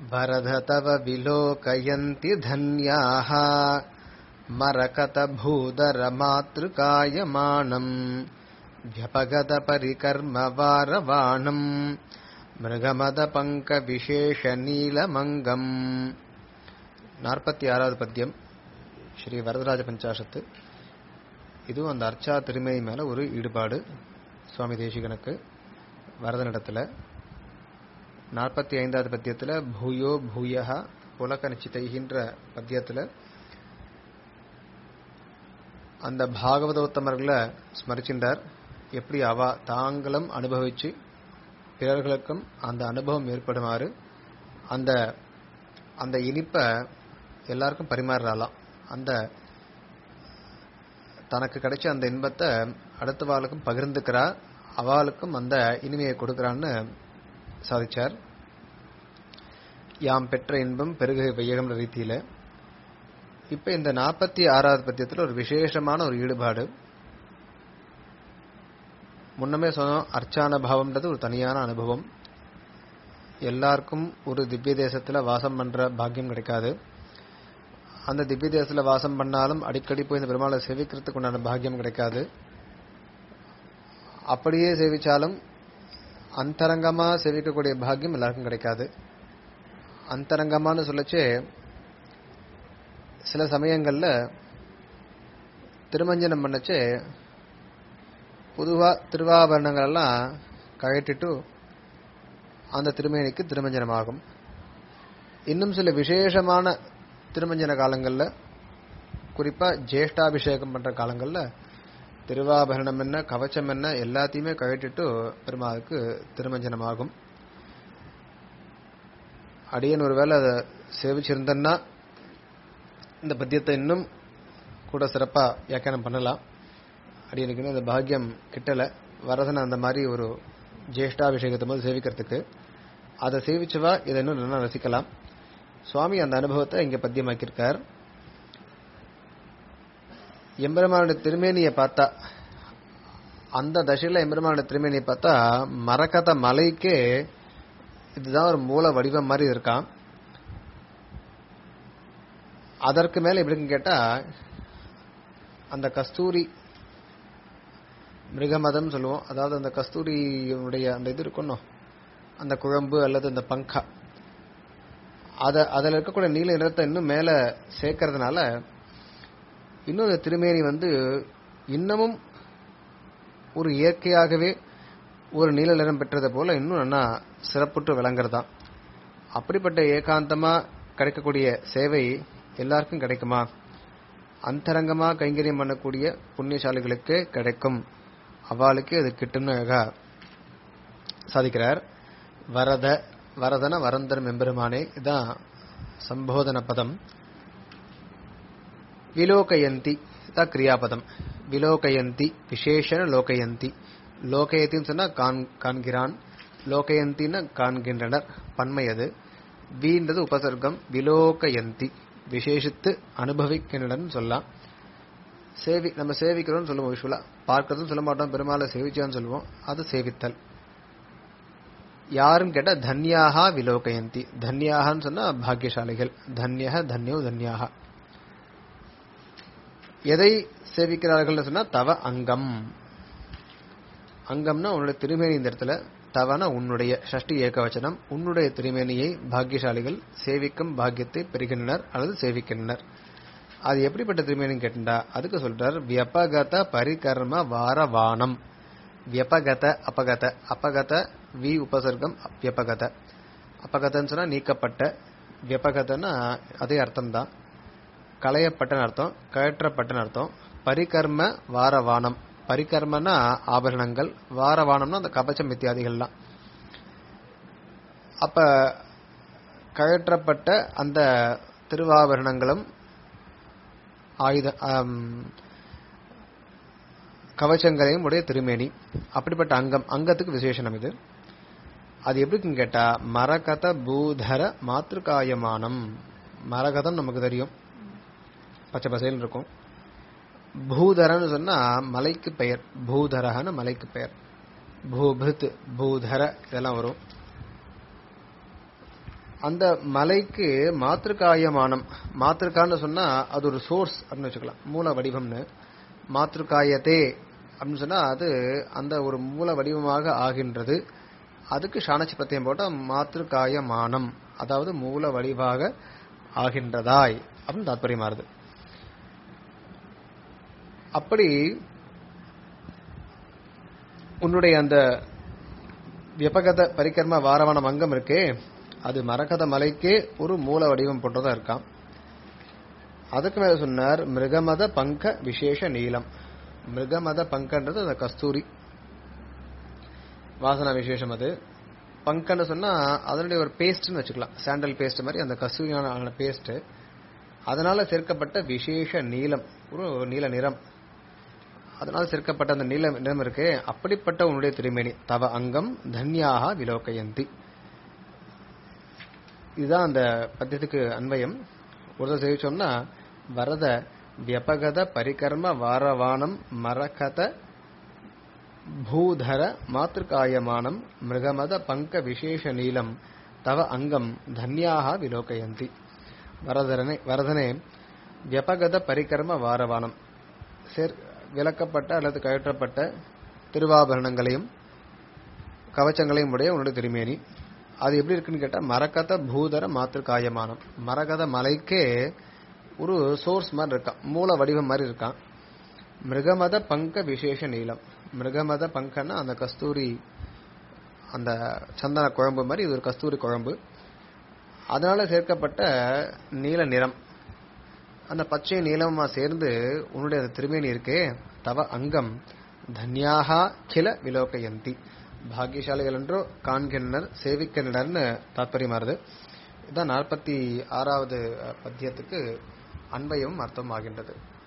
वरद तव विलोकयन्ति धन्याः मरकतभूदरमातृकायमानम् व्यपगतपरिकर्मवारवाणम् மிருகமதபங்கவிசேஷநீலமங்கம் நாற்பத்தி ஆறாவது பத்தியம் ஸ்ரீ வரதராஜ பஞ்சாசத்து இதுவும் அந்த அர்ச்சா திருமேனி மேல ஒரு ஈடுபாடு சுவாமி தேசிகனுக்கு வரதனிடத்துல நாற்பத்தி ஐந்தாவது பத்தியத்துல பூயோ பூயஹா புலக நிச்சிதைகின்ற பத்தியத்துல அந்த பாகவதோத்தமர்களை ஸ்மரிச்சின்றார் எப்படி அவ தாங்களும் அனுபவிச்சு பிறர்களுக்கும் அந்த அனுபவம் ஏற்படுமாறு அந்த அந்த இனிப்பை எல்லாருக்கும் பரிமாறலாம் அந்த தனக்கு கிடைச்ச அந்த இன்பத்தை அடுத்தவாளுக்கும் பகிர்ந்துக்கிறா அவளுக்கும் அந்த இனிமையை கொடுக்கறான்னு சாதிச்சார் யாம் பெற்ற இன்பம் பெருக வையகம் ரீதியில இப்ப இந்த நாற்பத்தி ஆறாவது பத்தியத்துல ஒரு விசேஷமான ஒரு ஈடுபாடு முன்னமே சொன்னோம் அர்ச்சான பாவம்ன்றது ஒரு தனியான அனுபவம் எல்லாருக்கும் ஒரு திவ்ய தேசத்துல வாசம் பண்ற பாக்கியம் கிடைக்காது அந்த திவ்ய தேசத்துல வாசம் பண்ணாலும் அடிக்கடி போய் இந்த பெருமாளை சேவிக்கிறதுக்கு உண்டான பாக்கியம் கிடைக்காது அப்படியே சேவிச்சாலும் அந்தரங்கமா சேவிக்கக்கூடிய பாக்கியம் எல்லாருக்கும் கிடைக்காது அந்தரங்கமான்னு சொல்லச்சே சில சமயங்கள்ல திருமஞ்சனம் பண்ணச்சே பொதுவா திருவாபரணங்கள் எல்லாம் கழட்டிட்டு அந்த திருமேனிக்கு திருமஞ்சனமாகும் இன்னும் சில விசேஷமான திருமஞ்சன காலங்கள்ல குறிப்பா ஜேஷ்டாபிஷேகம் பண்ற காலங்கள்ல திருவாபரணம் என்ன கவச்சம் என்ன எல்லாத்தையுமே கழட்டிட்டு பெருமாளுக்கு திருமஞ்சனமாகும் அடியன் ஒருவேளை அதை சேவிச்சிருந்தேன்னா இந்த பத்தியத்தை இன்னும் கூட சிறப்பா வியாக்கியானம் பண்ணலாம் அடியனுக்குன்னு அந்த பாக்கியம் கிட்டல வரதனை அந்த மாதிரி ஒரு ஜேஷ்டாபிஷேகத்தை போது சேவிக்கிறதுக்கு அதை சேவிச்சவா இதை இன்னும் நல்லா ரசிக்கலாம் சுவாமி அந்த அனுபவத்தை இங்க பத்தியமாக்கியிருக்கார் எம்பெருமானுடைய திருமேனியை பார்த்தா அந்த தசையில எம்பெருமானுடைய திருமேனியை பார்த்தா மரக்கத மலைக்கே இதுதான் ஒரு மூல வடிவம் மாதிரி இருக்கான் அதற்கு மேல எப்படின்னு கேட்டா அந்த கஸ்தூரி மிருகமதம் சொல்லுவோம் அதாவது அந்த கஸ்தூரியுடைய அந்த இது இருக்கணும் அந்த குழம்பு அல்லது அந்த பங்கா அத அதில் இருக்கக்கூடிய நீல நிறத்தை இன்னும் மேல சேர்க்கறதுனால இன்னும் அந்த திருமேனி வந்து இன்னமும் ஒரு இயற்கையாகவே ஒரு நீல நிறம் பெற்றதை போல இன்னும் நல்லா சிறப்புற்று விளங்குறதாம் அப்படிப்பட்ட ஏகாந்தமா கிடைக்கக்கூடிய சேவை எல்லாருக்கும் கிடைக்குமா அந்தரங்கமா கைங்கரியம் பண்ணக்கூடிய புண்ணியசாலிகளுக்கு கிடைக்கும் அவளுக்கு அது கிட்டும்னு அழகா சாதிக்கிறார் வரத வரதன வரந்தரம் எம்பெருமானே இதான் சம்போதன பதம் விலோகயந்தி இதான் கிரியாபதம் விலோகயந்தி விசேஷன லோகயந்தி லோகயத்தின்னு சொன்னா காண்கிறான் லோகயந்தின்னு காண்கின்றனர் பன்மை அது வீன்றது உபசர்க்கம் விலோகயந்தி விசேஷித்து அனுபவிக்கின்றனர் சொல்லலாம் சேவி நம்ம சேவிக்கிறோம்னு சொல்லுவோம் விஷுவலா பார்க்கறதும் சொல்ல மாட்டோம் பெருமாளை சேவிச்சான்னு சொல்லுவோம் அது சேவித்தல் யாருன்னு கேட்டா தன்யாகா விலோகயந்தி தன்யாகன்னு சொன்னா பாக்கியசாலிகள் தன்யக தன்யோ தன்யாக எதை சேவிக்கிறார்கள் சொன்னா தவ அங்கம் அங்கம்னா உன்னுடைய திருமேனி இந்த இடத்துல தவன உன்னுடைய ஷஷ்டி ஏகவச்சனம் உன்னுடைய திருமேனியை பாக்கியசாலிகள் சேவிக்கும் பாக்கியத்தை பெறுகின்றனர் அல்லது சேவிக்கின்றனர் அது எப்படிப்பட்ட திருமேனின்னு கேட்டா அதுக்கு சொல்றார் வியபகத பரிகர்ம வாரவானம் வியபகத அபகத அபகத வி உபசர்க்கம் வியபகத அபகதன்னு சொன்னா நீக்கப்பட்ட வியபகதன்னா அதே அர்த்தம் தான் களையப்பட்டன்னு அர்த்தம் கழற்றப்பட்டன்னு அர்த்தம் பரிகர்ம வாரவானம் பரிகர்மனா ஆபரணங்கள் வாரவானம்னா அந்த கபச்சம் இத்தியாதிகள்லாம் அப்ப கழற்றப்பட்ட அந்த திருவாபரணங்களும் ஆயுத கவச்சங்களையும் உடைய திருமேனி அப்படிப்பட்ட அங்கம் அங்கத்துக்கு விசேஷனம் இது அது எப்படின்னு கேட்டா மரகத பூதர மாத்திருக்காயமானம் மரகதம் நமக்கு தெரியும் பச்சை பசையில் இருக்கும் பூதரன்னு சொன்னா மலைக்கு பெயர் பூதரகன்னு மலைக்கு பெயர் பூபிருத் பூதர இதெல்லாம் வரும் அந்த மலைக்கு மாத்திருக்காயமானம் மாத்திருக்கான்னு சொன்னா அது ஒரு சோர்ஸ் அப்படின்னு வச்சுக்கலாம் மூல வடிவம்னு மாத்திருக்காயத்தே அப்படின்னு சொன்னா அது அந்த ஒரு மூல வடிவமாக ஆகின்றது அதுக்கு ஷானச்சி பிரத்தியம் போட்டா மாத்திருக்காயமானம் அதாவது மூல வடிவாக ஆகின்றதாய் அப்படின்னு தாற்பயமாறுது அப்படி உன்னுடைய அந்த வியபகத பரிகர்ம வாரவணம் அங்கம் இருக்கே அது மரகத மலைக்கே ஒரு மூல வடிவம் போன்றதா இருக்காம் அதுக்கு மேல சொன்னார் மிருகமத பங்க விசேஷ நீலம் மிருகமத பங்கன்றது அந்த கஸ்தூரி வாசனா விசேஷம் அது பங்கன்னு சொன்னா அதனுடைய ஒரு பேஸ்ட்னு வச்சுக்கலாம் சாண்டல் பேஸ்ட் மாதிரி அந்த கஸ்தூரியான பேஸ்ட் அதனால சேர்க்கப்பட்ட விசேஷ நீலம் ஒரு நீல நிறம் அதனால சேர்க்கப்பட்ட அந்த நீல நிறம் இருக்கு அப்படிப்பட்ட உன்னுடைய திருமேனி தவ அங்கம் தன்யாக விலோகயந்தி இதுதான் அந்த பத்தியத்துக்கு அன்வயம் ஒரு தெரிவிச்சோம்னா வரத வியபகத பரிகர்ம வாரவானம் மரகத பூதர மாத்திருக்காயமானம் மிருகமத பங்க விசேஷ நீலம் தவ அங்கம் தன்யாக விலோகயந்தி வரதரனே வரதனே வியபகத பரிகர்ம வாரவானம் சேர் விலக்கப்பட்ட அல்லது கழற்றப்பட்ட திருவாபரணங்களையும் கவச்சங்களையும் உடைய உன்னுடைய திருமேனி அது எப்படி இருக்குன்னு கேட்டா மரகத பூதர மாத்திருக்காயமானம் மரகத மலைக்கே ஒரு சோர்ஸ் மாதிரி இருக்கான் மூல வடிவம் மாதிரி இருக்கான் மிருகமத பங்க விசேஷ நீளம் மிருகமத பங்கன்னா அந்த கஸ்தூரி அந்த சந்தன குழம்பு மாதிரி இது ஒரு கஸ்தூரி குழம்பு அதனால சேர்க்கப்பட்ட நீல நிறம் அந்த பச்சை நீளமா சேர்ந்து உன்னுடைய அந்த திருமேனி இருக்கே தவ அங்கம் தன்யாகா கில விலோகயந்தி பாக்கியசாலிகள் என்றோ காண்கின்றனர் சேவிக்கின்றனர்னு தாற்பயமாறுது இதுதான் நாற்பத்தி ஆறாவது பத்தியத்துக்கு அன்பையும் அர்த்தம் ஆகின்றது